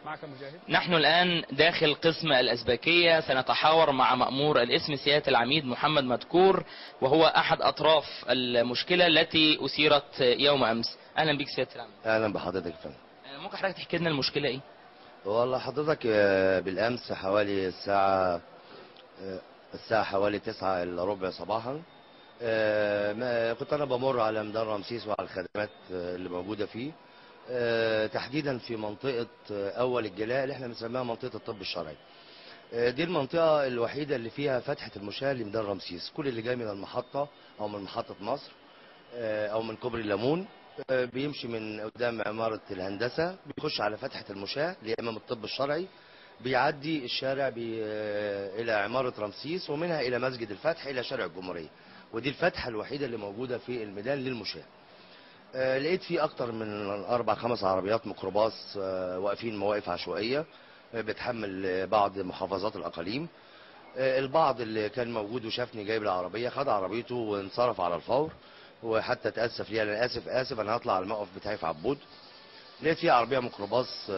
معك مجاهد نحن الآن داخل قسم الأزبكية سنتحاور مع مأمور الاسم سيادة العميد محمد مدكور وهو أحد أطراف المشكلة التي أثيرت يوم أمس أهلا بك سيادة العميد اهلا بحضرتك يا فندم آه، ممكن حضرتك تحكي لنا المشكلة إيه؟ والله حضرتك آه، بالامس حوالي الساعه آه، الساعه حوالي تسعة الا ربع صباحا آه، ما- كنت انا بمر على ميدان رمسيس وعلى الخدمات آه، اللي موجوده فيه آه، تحديدا في منطقه آه، اول الجلاء اللي احنا بنسميها منطقه الطب الشرعي آه، دي المنطقه الوحيده اللي فيها فتحه المشاة لميدان رمسيس كل اللي جاي من المحطه او من محطه مصر آه، او من كوبري الليمون آه، بيمشي من قدام عمارة الهندسة بيخش على فتحة المشاة اللي هي أمام الطب الشرعي بيعدي الشارع بي آه، إلى عمارة رمسيس ومنها إلى مسجد الفتح إلى شارع الجمهورية ودي الفتحة الوحيدة اللي موجودة في الميدان للمشاة آه، لقيت في أكتر من أربع خمس عربيات ميكروباص آه، واقفين مواقف عشوائية آه، بتحمل آه، بعض محافظات الأقاليم آه، البعض اللي كان موجود وشافني جايب العربية خد عربيته وانصرف على الفور وحتى تأسف لي أنا آسف آسف أنا هطلع على الموقف بتاعي في عبود لقيت فيها عربية ميكروباص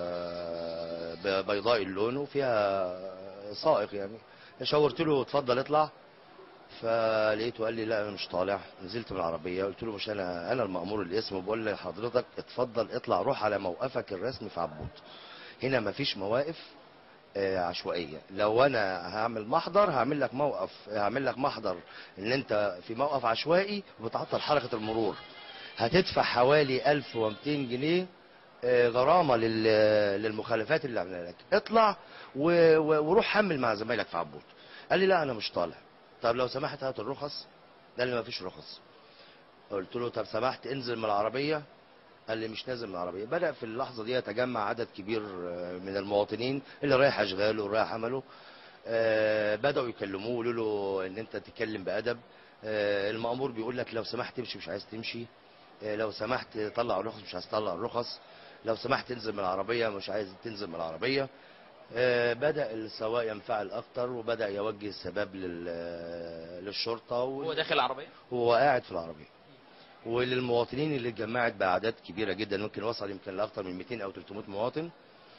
آه، ب- بيضاء اللون وفيها سائق يعني شاورت له اتفضل اطلع فلقيته قال لي لا انا مش طالع نزلت من العربيه قلت له مش انا انا المامور الاسم وبقول لحضرتك اتفضل اطلع روح على موقفك الرسمي في عبود هنا مفيش مواقف آه، عشوائيه لو انا هعمل محضر هعمل لك موقف هعمل لك محضر ان انت في موقف عشوائي وبتعطل حركه المرور هتدفع حوالي 1200 جنيه آه، غرامه لل- للمخالفات اللي عملها لك اطلع و- و- وروح حمل مع زمايلك في عبود قال لي لا انا مش طالع طب لو سمحت هات الرخص قال لي ما فيش رخص قلت له طب سمحت انزل من العربيه قال لي مش نازل من العربيه بدا في اللحظه دي يتجمع عدد كبير آه، من المواطنين اللي رايح اشغاله ورايح عمله آه، بداوا يكلموه ويقولوا له ان انت تتكلم بادب آه، المامور بيقول لك لو سمحت تمشي مش عايز تمشي آه، لو سمحت طلع الرخص مش عايز تطلع الرخص لو سمحت تنزل من العربيه مش عايز تنزل من العربيه آه، بدا السواق ينفعل اكتر وبدا يوجه السباب لل- للشرطه هو وال- داخل العربية؟ وهو قاعد في العربية وللمواطنين اللي اتجمعت بأعداد كبيرة جدا ممكن وصل يمكن لأكثر من 200 أو 300 مواطن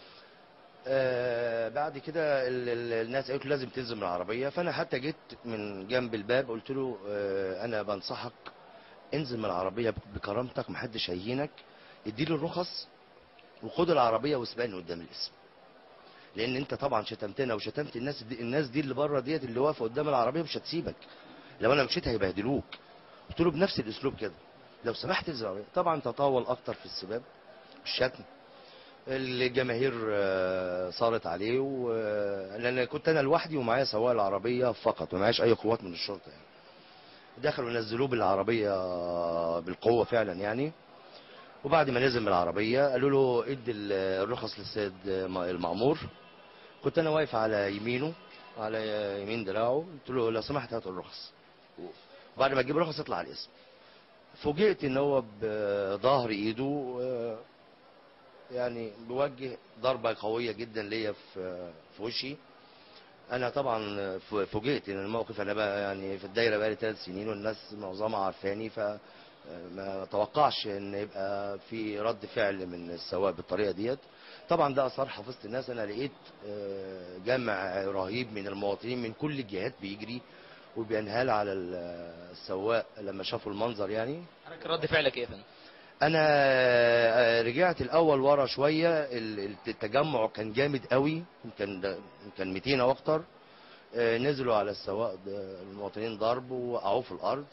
آه بعد كده ال- ال- الناس قالت له لازم تنزل من العربية فأنا حتى جيت من جنب الباب قلت له آه أنا بنصحك انزل من العربية بكرامتك محدش هيهينك اديله الرخص وخد العربية واسبقني قدام الاسم لان انت طبعا شتمتنا وشتمت الناس دي الناس دي اللي بره ديت اللي واقفه قدام العربيه مش هتسيبك لو انا مشيت هيبهدلوك قلت له بنفس الاسلوب كده لو سمحت انزل العربيه طبعا تطاول اكتر في السباب الشتم الجماهير آه، صارت عليه و... لان كنت انا لوحدي ومعايا سواق العربيه فقط ومعايش اي قوات من الشرطه يعني دخلوا نزلوه بالعربيه بالقوه فعلا يعني وبعد ما نزل من العربيه قالوا له ادي الرخص للسيد المأمور كنت انا واقف على يمينه على يمين دراعه قلت له لو سمحت هات الرخص وبعد ما تجيب رخص اطلع على الاسم فوجئت ان هو بظهر ايده آه، يعني بيوجه ضربه قويه جدا ليا في في وشي انا طبعا ف- فوجئت ان الموقف انا بقى يعني في الدايره بقى لي ثلاث سنين والناس معظمها عارفاني ف ما توقعش ان يبقى في رد فعل من السواق بالطريقه ديت طبعا ده اثار حفظت الناس انا لقيت آه، جمع رهيب من المواطنين من كل الجهات بيجري وبينهال على ال- السواق لما شافوا المنظر يعني حضرتك رد فعلك ايه يا فندم؟ انا آه، رجعت الاول ورا شويه ال- التجمع كان جامد قوي كان ده- كان 200 او اكتر آه، نزلوا على السواق ده- المواطنين ضرب ووقعوه في الارض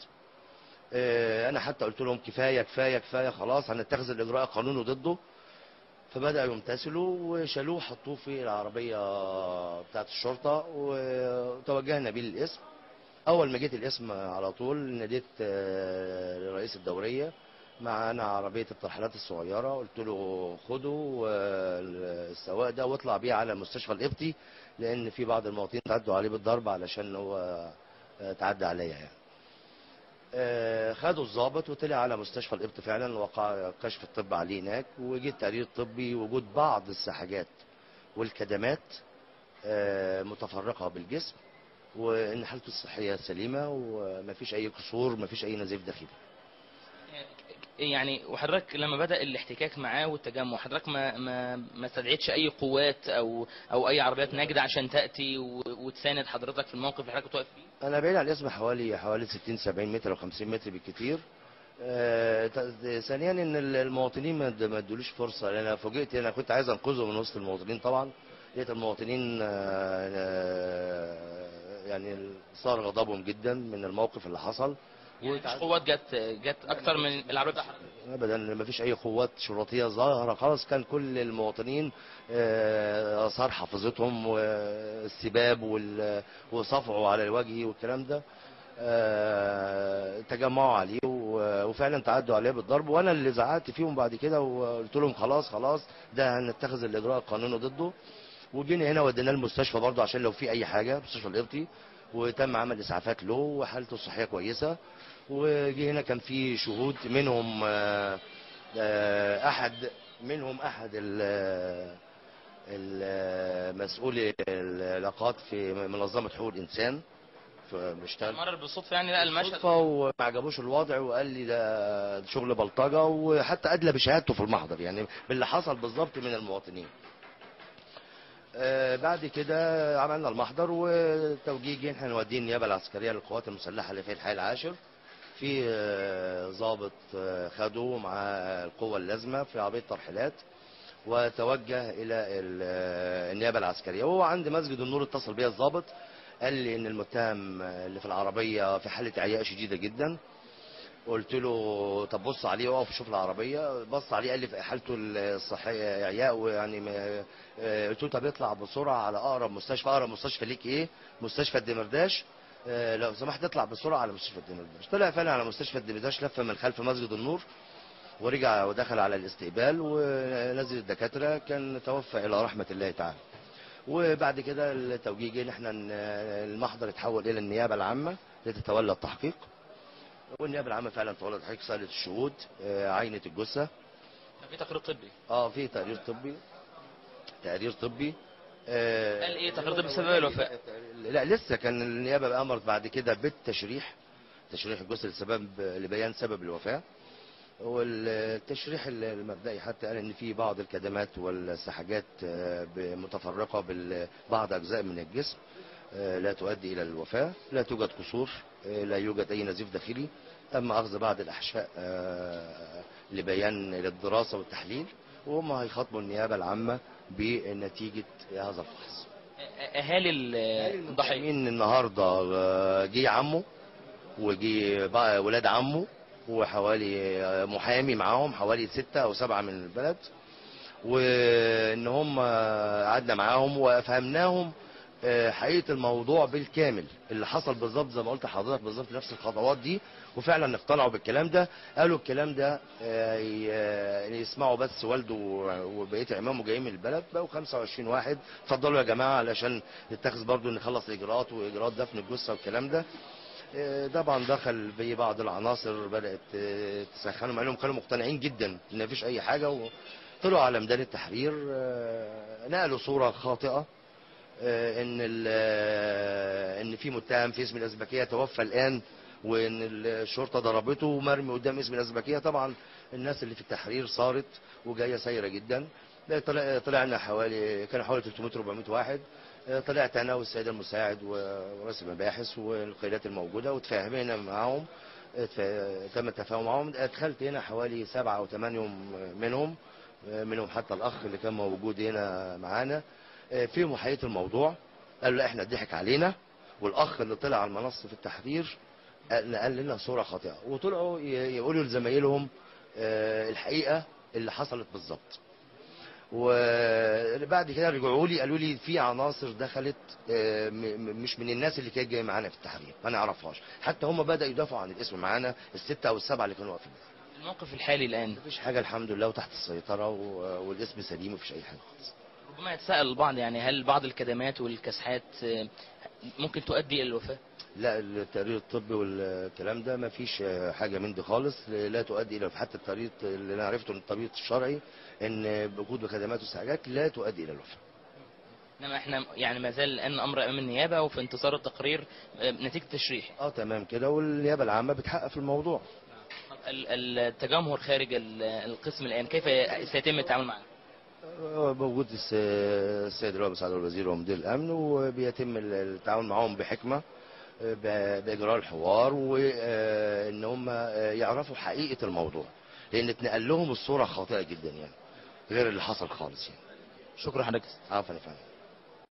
آه، انا حتى قلت لهم كفايه كفايه كفايه خلاص هنتخذ الاجراء القانوني ضده فبداوا يمتثلوا وشالوه وحطوه في العربيه بتاعه الشرطه وتوجهنا بيه للاسم اول ما جيت الاسم على طول ناديت آه، لرئيس الدوريه معانا عربيه الترحيلات الصغيره قلت له خده آه، السواق ده واطلع بيه على مستشفى القبطي لان في بعض المواطنين تعدوا عليه بالضرب علشان هو آه، تعدى عليا يعني آه، خدوا الضابط وطلع على مستشفى القبط فعلا وقع كشف الطب عليه هناك وجه التقرير الطبي وجود بعض السحاجات والكدمات آه، متفرقه بالجسم وان حالته الصحيه سليمه ومفيش اي كسور مفيش اي نزيف داخلي يعني وحضرتك لما بدأ الاحتكاك معاه والتجمع حضرتك ما ما ما استدعيتش اي قوات او او اي عربيات نجدة عشان تأتي و- وتساند حضرتك في الموقف اللي حضرتك كنت واقف فيه انا بعيد عن الاسم حوالي حوالي 60 70 متر او 50 متر بالكتير آه، ت- ثانيا ان ال- المواطنين ما اد- ما ادوليش فرصه لان انا فوجئت انا كنت عايز انقذه من وسط المواطنين طبعا لقيت المواطنين آه، آه، يعني صار غضبهم جدا من الموقف اللي حصل يعني مفيش قوات جت جت اكتر من العربية بتاع حضرتك ابدا ما فيش اي قوات شرطيه ظاهره خالص كان كل المواطنين آه، اثار حافظتهم والسباب وال- وصفعوا على الوجه والكلام ده آه، تجمعوا عليه و- وفعلا تعدوا عليه بالضرب وانا اللي زعقت فيهم بعد كده وقلت لهم خلاص خلاص ده هنتخذ الاجراء القانوني ضده وجينا هنا وديناه المستشفى برضه عشان لو في اي حاجه مستشفى القبطي وتم عمل اسعافات له وحالته الصحيه كويسه وجي هنا كان في شهود منهم آه، آه، احد منهم احد ال- المسؤول العلاقات في منظمه حقوق الانسان فبيشتغل مرر بالصدفة يعني لقى المشهد صدفة وما عجبوش الوضع وقال لي ده شغل بلطجة وحتى أدلى بشهادته في المحضر يعني باللي حصل بالظبط من المواطنين آه، بعد كده عملنا المحضر وتوجيه جه احنا نوديه النيابة العسكرية للقوات المسلحة اللي في الحي العاشر في آه، ضابط آه، خده مع القوة اللازمة في عربية ترحيلات وتوجه إلى ال- آه، النيابة العسكرية وهو عند مسجد النور اتصل بيا الضابط قال لي ان المتهم اللي في العربيه في حاله اعياء شديده جدا قلت له طب بص عليه واقف شوف العربيه بص عليه قال لي في حالته الصحيه اعياء ويعني ما- آه، قلت له طب اطلع بسرعه على اقرب مستشفى اقرب مستشفى ليك ايه مستشفى الدمرداش آه، لو سمحت اطلع بسرعه على مستشفى الدمرداش طلع فعلا على مستشفى الدمرداش لف من خلف مسجد النور ورجع ودخل على الاستقبال ونزل الدكاتره كان توفى الى رحمه الله تعالى وبعد كده التوجيه جه ان احنا ن- المحضر اتحول الى النيابه العامه لتتولى التحقيق والنيابه العامه فعلا تولى التحقيق سالت الشهود آه، عينت الجثه في تقرير طبي اه في تقرير طبي تقرير طبي آه، قال إيه تقرير طبي بسبب الوفاة؟ لا لسه كان النيابه امرت بعد كده بالتشريح تشريح الجثه لسبب لبيان سبب الوفاه والتشريح المبدئي حتى قال ان في بعض الكدمات والسحاجات آه، متفرقه ببعض اجزاء من الجسم آه، لا تؤدي الى الوفاه لا توجد كسور آه، لا يوجد اي نزيف داخلي تم اخذ بعض الاحشاء آه، لبيان للدراسه والتحليل وهم هيخاطبوا النيابه العامه بنتيجه هذا الفحص اهالي ال- الضحيه المتهمين النهارده آه، جه عمه وجي بقى ولاد عمه وحوالي آه، محامي معاهم حوالي ستة أو سبعة من البلد وإن هم آه، قعدنا معاهم وأفهمناهم آه، حقيقة الموضوع بالكامل اللي حصل بالظبط زي ما قلت لحضرتك بالظبط نفس الخطوات دي وفعلا اقتنعوا بالكلام ده قالوا الكلام ده آه، ي- آه، يسمعوا بس والده وبقيه عمامه جايين من البلد بقوا 25 واحد اتفضلوا يا جماعه علشان نتخذ برضو نخلص اجراءات واجراءات دفن الجثه والكلام ده آه، طبعا دخل بي بعض العناصر بدات آه، تسخنهم مع انهم كانوا مقتنعين جدا ان مفيش اي حاجه وطلعوا على ميدان التحرير آه، نقلوا صوره خاطئه آه، ان ال- آه، ان في متهم في اسم الازبكيه توفى الان وان الشرطه ضربته ومرمي قدام اسم الازبكيه طبعا الناس اللي في التحرير صارت وجايه سايره جدا لا، طلع طلعنا حوالي كان حوالي 300 400 واحد آه، طلعت انا والسيد المساعد ورئيس المباحث والقيادات الموجوده وتفاهمنا معاهم اتف- تم التفاهم معاهم دخلت هنا حوالي سبعة او ثمانية منهم آه، منهم حتى الاخ اللي كان موجود هنا معانا آه، فيهم حقيقه الموضوع قالوا لا احنا ضحك علينا والاخ اللي طلع على المنصه في التحرير قال قال لنا صوره خاطئه وطلعوا ي- يقولوا لزمايلهم آه، الحقيقه اللي حصلت بالظبط وبعد كده رجعوا لي قالوا لي في عناصر دخلت آه، م- م- مش من الناس اللي كانت جايه معانا في التحرير ما نعرفهاش حتى هم بداوا يدافعوا عن الاسم معانا السته او السبعه اللي كانوا واقفين الموقف الحالي الان مفيش حاجه الحمد لله وتحت السيطره و- والاسم سليم مفيش اي حاجه خالص ربما يتساءل البعض يعني هل بعض الكدمات والكسحات آه، ممكن تؤدي الى الوفاه لا التقرير الطبي والكلام ده ما فيش حاجه من دي خالص لا تؤدي الى حتى التقرير اللي انا عرفته من الطبيب الشرعي ان وجود خدمات وسعاجات لا تؤدي الى الوفاه انما احنا يعني ما زال الان امر امام النيابه وفي انتظار التقرير آه، نتيجه تشريح اه تمام كده والنيابه العامه بتحقق في الموضوع ال- التجمهر خارج ال- القسم الآن كيف سيتم التعامل معه؟ موجود الس- السيد الرئيس مساعد الوزير ومدير الامن وبيتم ال- التعاون معاهم بحكمه ب- باجراء الحوار وان هم يعرفوا حقيقه الموضوع لان اتنقل لهم الصوره خاطئه جدا يعني غير اللي حصل خالص يعني شكرا حضرتك عفوا يا فندم